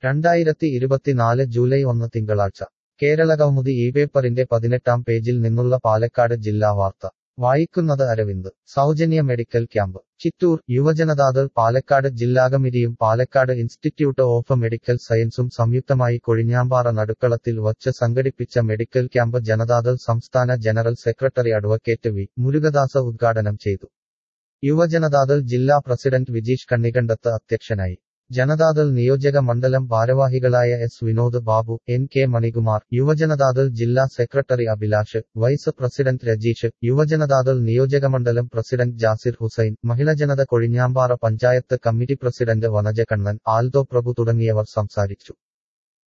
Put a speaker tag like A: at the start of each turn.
A: രണ്ടായിരത്തി ഇരുപത്തിനാല് ജൂലൈ ഒന്ന് തിങ്കളാഴ്ച കേരളകൗമുദി ഈ പേപ്പറിന്റെ പതിനെട്ടാം പേജിൽ നിന്നുള്ള പാലക്കാട് ജില്ലാ വാർത്ത വായിക്കുന്നത് അരവിന്ദ് സൗജന്യ മെഡിക്കൽ ക്യാമ്പ് ചിറ്റൂർ യുവജനതാദൾ പാലക്കാട് ജില്ലാകമ്മിറ്റിയും പാലക്കാട് ഇൻസ്റ്റിറ്റ്യൂട്ട് ഓഫ് മെഡിക്കൽ സയൻസും സംയുക്തമായി കൊഴിഞ്ഞാമ്പാറ നടുക്കളത്തിൽ വച്ച് സംഘടിപ്പിച്ച മെഡിക്കൽ ക്യാമ്പ് ജനതാദൾ സംസ്ഥാന general secretary advocate V Murugadasa ഉദ്ഘാടനം ചെയ്തു യുവജനതാദൾ ജില്ലാ പ്രസിഡന്റ് വിജീഷ് കണ്ണികണ്ടത്ത് അധ്യക്ഷനായി ജനതാദൾ നിയോജക മണ്ഡലം ഭാരവാഹികളായ S Vinod Babu N K Manikumar Yuvajanatadal ജില്ലാ secretary Abhilash vice president Rajeesh Yuvajanatadal നിയോജകമണ്ഡലം president Jasir Hussain Mahilajanatha Kozhinjampara panchayat committee president Vanaja Kannan Aldo Prabhu തുടങ്ങിയവർ സംസാരിച്ചു